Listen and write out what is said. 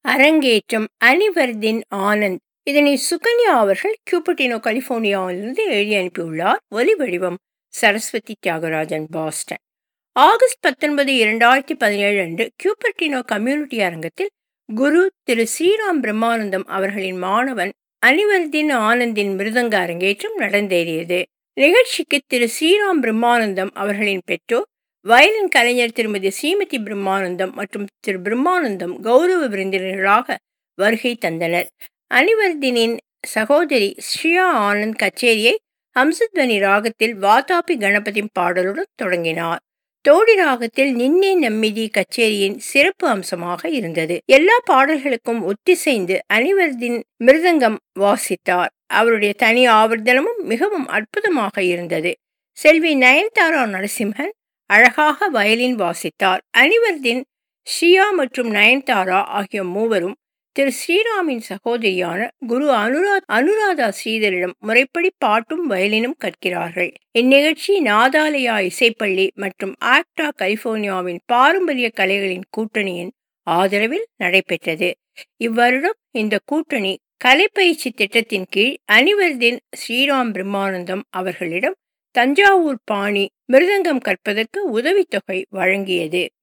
அரங்கேற்றம் அனிவர்தின் ஆனந்த் இதனை சுகன்யா அவர்கள் கியூபட்டினோ கலிபோர்னியாவிலிருந்து எழுதி அனுப்பியுள்ளார் ஒலி வடிவம் சரஸ்வதி தியாகராஜன் பாஸ்டன் ஆகஸ்ட் பத்தொன்பது இரண்டாயிரத்தி பதினேழு அன்று கியூபர்டினோ கம்யூனிட்டி அரங்கத்தில் குரு திரு ஸ்ரீராம் பிரம்மானந்தம் அவர்களின் மாணவன் அனிவர்தின் ஆனந்தின் மிருதங்க அரங்கேற்றம் நடந்தேறியது நிகழ்ச்சிக்கு திரு ஸ்ரீராம் பிரம்மானந்தம் அவர்களின் பெற்றோர் வயலின் கலைஞர் திருமதி ஸ்ரீமதி பிரம்மானந்தம் மற்றும் திரு பிரம்மானந்தம் கௌரவ விருந்தினர்களாக வருகை தந்தனர் அனிவர்தினின் சகோதரி ஸ்ரீயா ஆனந்த் கச்சேரியை ஹம்சத்வனி ராகத்தில் வாதாபி கணபதி பாடலுடன் தொடங்கினார் தோடி ராகத்தில் நின்னே நம்மிதி கச்சேரியின் சிறப்பு அம்சமாக இருந்தது எல்லா பாடல்களுக்கும் ஒத்திசைந்து அனிவர்தின் மிருதங்கம் வாசித்தார் அவருடைய தனி ஆவர்த்தனமும் மிகவும் அற்புதமாக இருந்தது செல்வி நயன்தாரா நரசிம்ஹன் அழகாக வயலின் வாசித்தார் அனிவர்தின் ஷியா மற்றும் நயன்தாரா ஆகிய மூவரும் திரு ஸ்ரீராமின் சகோதரியான குரு அனுரா அனுராதா ஸ்ரீதரிடம் முறைப்படி பாட்டும் வயலினும் கற்கிறார்கள் இந்நிகழ்ச்சி நாதாலயா இசைப்பள்ளி மற்றும் ஆக்டா கலிபோர்னியாவின் பாரம்பரிய கலைகளின் கூட்டணியின் ஆதரவில் நடைபெற்றது இவ்வருடம் இந்த கூட்டணி கலைப்பயிற்சி திட்டத்தின் கீழ் அனிவர்தின் ஸ்ரீராம் பிரம்மானந்தம் அவர்களிடம் தஞ்சாவூர் பாணி மிருதங்கம் கற்பதற்கு உதவித்தொகை வழங்கியது